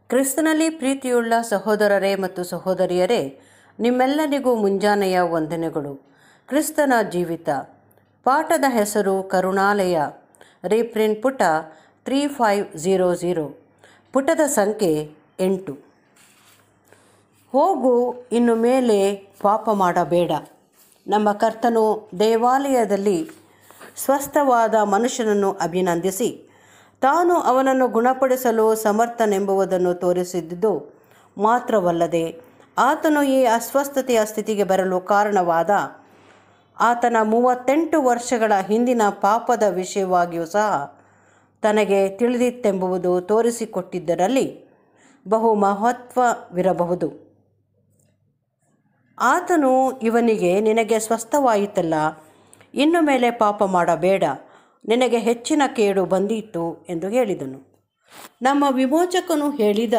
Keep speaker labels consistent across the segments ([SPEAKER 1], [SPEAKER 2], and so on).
[SPEAKER 1] ಕ್ರಿಸ್ತನಲ್ಲಿ ಪ್ರೀತಿಯುಳ್ಳ ಸಹೋದರರೇ ಮತ್ತು ಸಹೋದರಿಯರೇ ನಿಮ್ಮೆಲ್ಲರಿಗೂ ಮುಂಜಾನೆಯ ವಂದನೆಗಳು ಕ್ರಿಸ್ತನ ಜೀವಿತ ಪಾಠದ ಹೆಸರು ಕರುಣಾಲಯ ರೀಪ್ರಿಂಟ್ ಪುಟ ತ್ರೀ ಫೈವ್ ಝೀರೋ ಝೀರೋ ಪುಟದ ಸಂಖ್ಯೆ ಎಂಟು ಹೋಗು ಇನ್ನು ಮೇಲೆ ಪಾಪ ಮಾಡಬೇಡ ನಮ್ಮ ಕರ್ತನು ದೇವಾಲಯದಲ್ಲಿ ಸ್ವಸ್ಥವಾದ ಮನುಷ್ಯನನ್ನು ಅಭಿನಂದಿಸಿ ತಾನು ಅವನನ್ನು ಗುಣಪಡಿಸಲು ಸಮರ್ಥನೆಂಬುದನ್ನು ತೋರಿಸಿದ್ದು ಮಾತ್ರವಲ್ಲದೆ ಆತನು ಈ ಅಸ್ವಸ್ಥತೆಯ ಸ್ಥಿತಿಗೆ ಬರಲು ಕಾರಣವಾದ ಆತನ ಮೂವತ್ತೆಂಟು ವರ್ಷಗಳ ಹಿಂದಿನ ಪಾಪದ ವಿಷಯವಾಗಿಯೂ ಸಹ ತನಗೆ ತಿಳಿದಿತ್ತೆಂಬುದು ತೋರಿಸಿಕೊಟ್ಟಿದ್ದರಲ್ಲಿ ಬಹು ಮಹತ್ವವಿರಬಹುದು ಆತನು ಇವನಿಗೆ ನಿನಗೆ ಸ್ವಸ್ಥವಾಯಿತಲ್ಲ ಇನ್ನು ಮೇಲೆ ಪಾಪ ಮಾಡಬೇಡ ನಿನಗೆ ಹೆಚ್ಚಿನ ಕೇಡು ಬಂದಿತ್ತು ಎಂದು ಹೇಳಿದನು ನಮ್ಮ ವಿಮೋಚಕನು ಹೇಳಿದ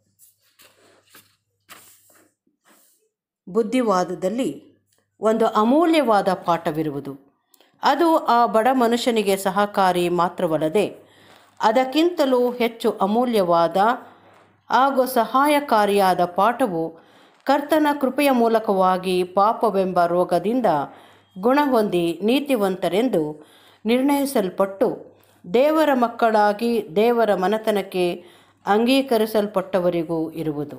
[SPEAKER 1] ಬುದ್ಧಿವಾದದಲ್ಲಿ ಒಂದು ಅಮೂಲ್ಯವಾದ ಪಾಠವಿರುವುದು ಅದು ಆ ಬಡ ಮನುಷ್ಯನಿಗೆ ಸಹಕಾರಿ ಮಾತ್ರವಲ್ಲದೆ ಅದಕ್ಕಿಂತಲೂ ಹೆಚ್ಚು ಅಮೂಲ್ಯವಾದ ಹಾಗೂ ಸಹಾಯಕಾರಿಯಾದ ಪಾಠವು ಕರ್ತನ ಕೃಪೆಯ ಮೂಲಕವಾಗಿ ಪಾಪವೆಂಬ ರೋಗದಿಂದ ಗುಣಹೊಂದಿ ನೀತಿವಂತರೆಂದು ನಿರ್ಣಯಿಸಲ್ಪಟ್ಟು ದೇವರ ಮಕ್ಕಳಾಗಿ ದೇವರ ಮನೆತನಕ್ಕೆ ಅಂಗೀಕರಿಸಲ್ಪಟ್ಟವರಿಗೂ ಇರುವುದು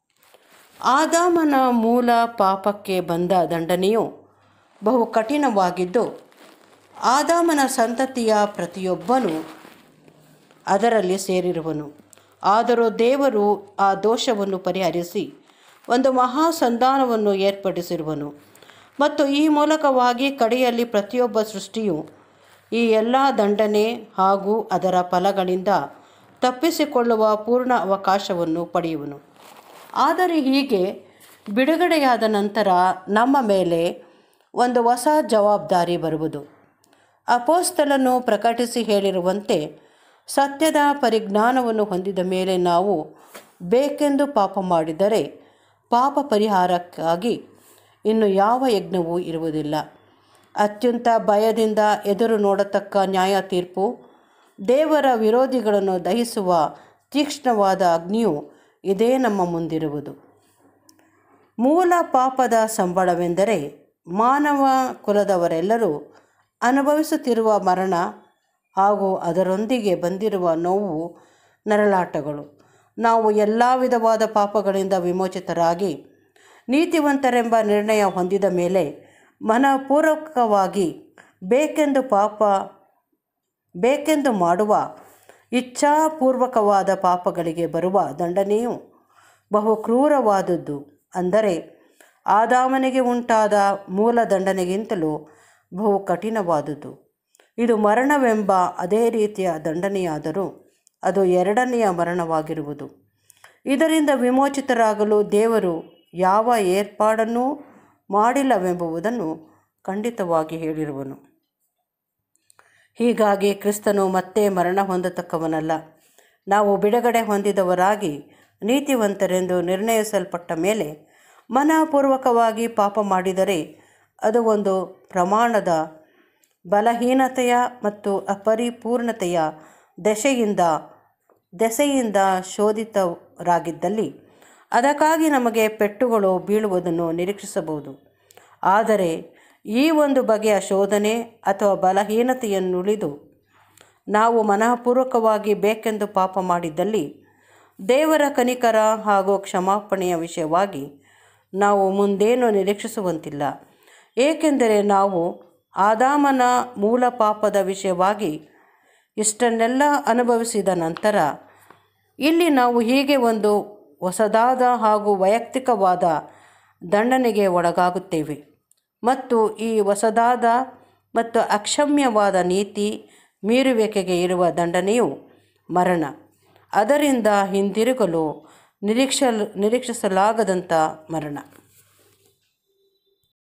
[SPEAKER 1] ಆದಾಮನ ಮೂಲ ಪಾಪಕ್ಕೆ ಬಂದ ದಂಡನೆಯು ಬಹು ಕಠಿಣವಾಗಿದ್ದು ಆದಾಮನ ಸಂತತಿಯ ಪ್ರತಿಯೊಬ್ಬನೂ ಅದರಲ್ಲಿ ಸೇರಿರುವನು ಆದರೂ ದೇವರು ಆ ದೋಷವನ್ನು ಪರಿಹರಿಸಿ ಒಂದು ಮಹಾ ಸಂಧಾನವನ್ನು ಏರ್ಪಡಿಸಿರುವನು ಮತ್ತು ಈ ಮೂಲಕವಾಗಿ ಕಡೆಯಲ್ಲಿ ಪ್ರತಿಯೊಬ್ಬ ಸೃಷ್ಟಿಯು ಈ ಎಲ್ಲ ದಂಡನೆ ಹಾಗೂ ಅದರ ಫಲಗಳಿಂದ ತಪ್ಪಿಸಿಕೊಳ್ಳುವ ಪೂರ್ಣ ಅವಕಾಶವನ್ನು ಪಡೆಯುವನು ಆದರೆ ಹೀಗೆ ಬಿಡುಗಡೆಯಾದ ನಂತರ ನಮ್ಮ ಮೇಲೆ ಒಂದು ಹೊಸ ಜವಾಬ್ದಾರಿ ಬರುವುದು ಅಪೋಸ್ತಲನ್ನು ಪ್ರಕಟಿಸಿ ಹೇಳಿರುವಂತೆ ಸತ್ಯದ ಪರಿಜ್ಞಾನವನ್ನು ಹೊಂದಿದ ಮೇಲೆ ನಾವು ಬೇಕೆಂದು ಪಾಪ ಮಾಡಿದರೆ ಪಾಪ ಪರಿಹಾರಕ್ಕಾಗಿ ಇನ್ನು ಯಾವ ಯಜ್ಞವೂ ಇರುವುದಿಲ್ಲ ಅತ್ಯಂತ ಭಯದಿಂದ ಎದುರು ನೋಡತಕ್ಕ ನ್ಯಾಯ ತೀರ್ಪು ದೇವರ ವಿರೋಧಿಗಳನ್ನು ದಹಿಸುವ ತೀಕ್ಷ್ಣವಾದ ಅಗ್ನಿಯು ಇದೇ ನಮ್ಮ ಮುಂದಿರುವುದು ಮೂಲ ಪಾಪದ ಸಂಬಳವೆಂದರೆ ಮಾನವ ಕುಲದವರೆಲ್ಲರೂ ಅನುಭವಿಸುತ್ತಿರುವ ಮರಣ ಹಾಗೂ ಅದರೊಂದಿಗೆ ಬಂದಿರುವ ನೋವು ನರಳಾಟಗಳು ನಾವು ಎಲ್ಲ ವಿಧವಾದ ಪಾಪಗಳಿಂದ ವಿಮೋಚಿತರಾಗಿ ನೀತಿವಂತರೆಂಬ ನಿರ್ಣಯ ಹೊಂದಿದ ಮೇಲೆ ಮನಪೂರ್ವಕವಾಗಿ ಬೇಕೆಂದು ಪಾಪ ಬೇಕೆಂದು ಮಾಡುವ ಇಚ್ಛಾಪೂರ್ವಕವಾದ ಪಾಪಗಳಿಗೆ ಬರುವ ದಂಡನೆಯು ಬಹು ಕ್ರೂರವಾದದ್ದು ಅಂದರೆ ಆದಾಮನಿಗೆ ಉಂಟಾದ ಮೂಲ ದಂಡನೆಗಿಂತಲೂ ಬಹು ಕಠಿಣವಾದುದು ಇದು ಮರಣವೆಂಬ ಅದೇ ರೀತಿಯ ದಂಡನೆಯಾದರೂ ಅದು ಎರಡನೆಯ ಮರಣವಾಗಿರುವುದು ಇದರಿಂದ ವಿಮೋಚಿತರಾಗಲು ದೇವರು ಯಾವ ಏರ್ಪಾಡನ್ನೂ ಮಾಡಿಲ್ಲವೆಂಬುದನ್ನು ಖಂಡಿತವಾಗಿ ಹೇಳಿರುವನು ಹೀಗಾಗಿ ಕ್ರಿಸ್ತನು ಮತ್ತೆ ಮರಣ ಹೊಂದತಕ್ಕವನಲ್ಲ ನಾವು ಬಿಡುಗಡೆ ಹೊಂದಿದವರಾಗಿ ನೀತಿವಂತರೆಂದು ನಿರ್ಣಯಿಸಲ್ಪಟ್ಟ ಮೇಲೆ ಮನಪೂರ್ವಕವಾಗಿ ಪಾಪ ಮಾಡಿದರೆ ಅದು ಒಂದು ಪ್ರಮಾಣದ ಬಲಹೀನತೆಯ ಮತ್ತು ಅಪರಿಪೂರ್ಣತೆಯ ದೆಸೆಯಿಂದ ದೆಸೆಯಿಂದ ಶೋಧಿತರಾಗಿದ್ದಲ್ಲಿ ಅದಕ್ಕಾಗಿ ನಮಗೆ ಪೆಟ್ಟುಗಳು ಬೀಳುವುದನ್ನು ನಿರೀಕ್ಷಿಸಬಹುದು ಆದರೆ ಈ ಒಂದು ಬಗೆಯ ಶೋಧನೆ ಅಥವಾ ಬಲಹೀನತೆಯನ್ನುಳಿದು ನಾವು ಮನಃಪೂರ್ವಕವಾಗಿ ಬೇಕೆಂದು ಪಾಪ ಮಾಡಿದ್ದಲ್ಲಿ ದೇವರ ಕನಿಕರ ಹಾಗೂ ಕ್ಷಮಾಪಣೆಯ ವಿಷಯವಾಗಿ ನಾವು ಮುಂದೇನು ನಿರೀಕ್ಷಿಸುವಂತಿಲ್ಲ ಏಕೆಂದರೆ ನಾವು ಆದಾಮನ ಮೂಲ ಪಾಪದ ವಿಷಯವಾಗಿ ಇಷ್ಟನ್ನೆಲ್ಲ ಅನುಭವಿಸಿದ ನಂತರ ಇಲ್ಲಿ ನಾವು ಹೀಗೆ ಒಂದು ಹೊಸದಾದ ಹಾಗೂ ವೈಯಕ್ತಿಕವಾದ ದಂಡನೆಗೆ ಒಳಗಾಗುತ್ತೇವೆ ಮತ್ತು ಈ ಹೊಸದಾದ ಮತ್ತು ಅಕ್ಷಮ್ಯವಾದ ನೀತಿ ಮೀರುವಿಕೆಗೆ ಇರುವ ದಂಡನೆಯು ಮರಣ ಅದರಿಂದ ಹಿಂದಿರುಗಲು ನಿರೀಕ್ಷ ನಿರೀಕ್ಷಿಸಲಾಗದಂಥ ಮರಣ